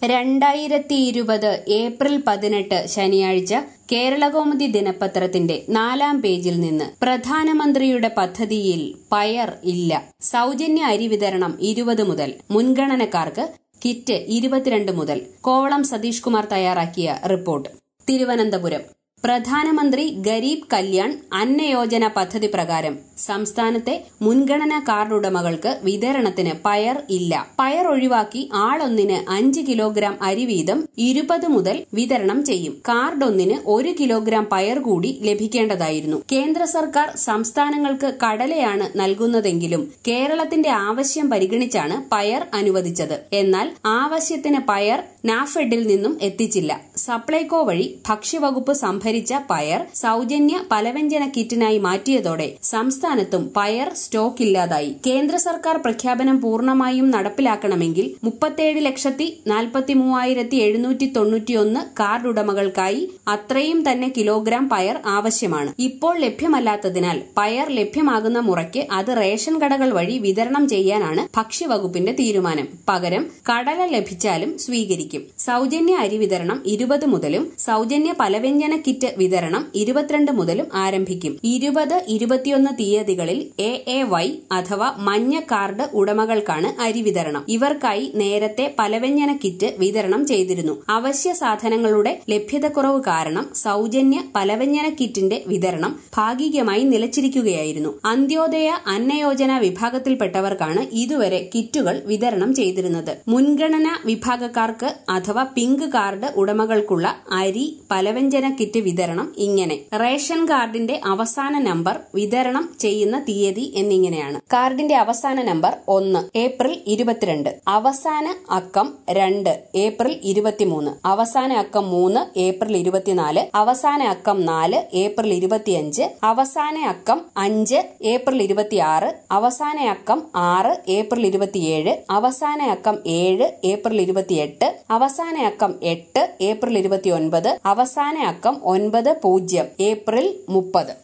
രണ്ടായിരത്തി ഇരുപത് ഏപ്രിൽ പതിനെട്ട് ശനിയാഴ്ച കേരളകൗമുദി ദിനപത്രത്തിന്റെ നാലാം പേജിൽ നിന്ന് പ്രധാനമന്ത്രിയുടെ പദ്ധതിയിൽ പയർ ഇല്ല സൗജന്യ അരി വിതരണം ഇരുപത് മുതൽ മുൻഗണനക്കാർക്ക് കിറ്റ് ഇരുപത്തിരണ്ട് മുതൽ കോവളം സതീഷ് കുമാർ തയ്യാറാക്കിയ റിപ്പോർട്ട് തിരുവനന്തപുരം പ്രധാനമന്ത്രി ഗരീബ് കല്യാൺ അന്നയോജന പദ്ധതി പ്രകാരം സംസ്ഥാനത്തെ മുൻഗണനാ കാർഡ് ഉടമകൾക്ക് വിതരണത്തിന് പയർ ഇല്ല പയർ ഒഴിവാക്കി ആളൊന്നിന് അഞ്ച് കിലോഗ്രാം അരി വീതം ഇരുപത് മുതൽ വിതരണം ചെയ്യും കാർഡ് ഒന്നിന് ഒരു കിലോഗ്രാം പയർ കൂടി ലഭിക്കേണ്ടതായിരുന്നു കേന്ദ്ര സർക്കാർ സംസ്ഥാനങ്ങൾക്ക് കടലയാണ് നൽകുന്നതെങ്കിലും കേരളത്തിന്റെ ആവശ്യം പരിഗണിച്ചാണ് പയർ അനുവദിച്ചത് എന്നാൽ ആവശ്യത്തിന് പയർ നാഫെഡിൽ നിന്നും എത്തിച്ചില്ല സപ്ലൈകോ വഴി ഭക്ഷ്യവകുപ്പ് സംഭരിച്ച പയർ സൗജന്യ പലവ്യഞ്ജന കിറ്റിനായി മാറ്റിയതോടെ സംസ്ഥാനത്തും പയർ സ്റ്റോക്ക് ഇല്ലാതായി കേന്ദ്ര സർക്കാർ പ്രഖ്യാപനം പൂർണ്ണമായും നടപ്പിലാക്കണമെങ്കിൽ മുപ്പത്തേഴ് ലക്ഷത്തി നാൽപ്പത്തി മൂവായിരത്തി എഴുന്നൂറ്റി തൊണ്ണൂറ്റിയൊന്ന് കാർഡ് ഉടമകൾക്കായി അത്രയും തന്നെ കിലോഗ്രാം പയർ ആവശ്യമാണ് ഇപ്പോൾ ലഭ്യമല്ലാത്തതിനാൽ പയർ ലഭ്യമാകുന്ന മുറയ്ക്ക് അത് റേഷൻ കടകൾ വഴി വിതരണം ചെയ്യാനാണ് ഭക്ഷ്യവകുപ്പിന്റെ തീരുമാനം പകരം കടല ലഭിച്ചാലും സ്വീകരിക്കും സൗജന്യ അരി വിതരണം ഇരുപത് മുതലും സൗജന്യ പലവ്യഞ്ജന കിറ്റ് വിതരണം ഇരുപത്തിരണ്ട് മുതലും ആരംഭിക്കും ഇരുപത് ഇരുപത്തിയൊന്ന് തീയതികളിൽ എ എ വൈ അഥവാ മഞ്ഞ കാർഡ് ഉടമകൾക്കാണ് അരി വിതരണം ഇവർക്കായി നേരത്തെ പലവ്യഞ്ജന കിറ്റ് വിതരണം ചെയ്തിരുന്നു അവശ്യ സാധനങ്ങളുടെ ലഭ്യതക്കുറവ് കാരണം സൗജന്യ പലവ്യഞ്ജന കിറ്റിന്റെ വിതരണം ഭാഗികമായി നിലച്ചിരിക്കുകയായിരുന്നു അന്ത്യോദയ അന്നയോജന വിഭാഗത്തിൽപ്പെട്ടവർക്കാണ് ഇതുവരെ കിറ്റുകൾ വിതരണം ചെയ്തിരുന്നത് മുൻഗണനാ വിഭാഗക്കാർക്ക് അഥവാ പിങ്ക് കാർഡ് ഉടമകൾക്കുള്ള അരി പലവ്യഞ്ജന കിറ്റ് വിതരണം ഇങ്ങനെ റേഷൻ കാർഡിന്റെ അവസാന നമ്പർ വിതരണം ചെയ്യുന്ന തീയതി എന്നിങ്ങനെയാണ് കാർഡിന്റെ അവസാന നമ്പർ ഒന്ന് ഏപ്രിൽ ഇരുപത്തിരണ്ട് അവസാന അക്കം രണ്ട് ഏപ്രിൽ ഇരുപത്തിമൂന്ന് അവസാന അക്കം മൂന്ന് ഏപ്രിൽ ഇരുപത്തിനാല് അവസാന അക്കം നാല് ഏപ്രിൽ ഇരുപത്തിയഞ്ച് അവസാന അക്കം അഞ്ച് ഏപ്രിൽ ഇരുപത്തിയാറ് അവസാന അക്കം ആറ് ഏപ്രിൽ ഇരുപത്തിയേഴ് അവസാന അക്കം ഏഴ് ഏപ്രിൽ ഇരുപത്തിയെട്ട് അവസാന അക്കം എട്ട് ഏപ്രിൽ ഇരുപത്തിയൊൻപത് അവസാന അക്കം ഒൻപത് പൂജ്യം ഏപ്രിൽ മുപ്പത്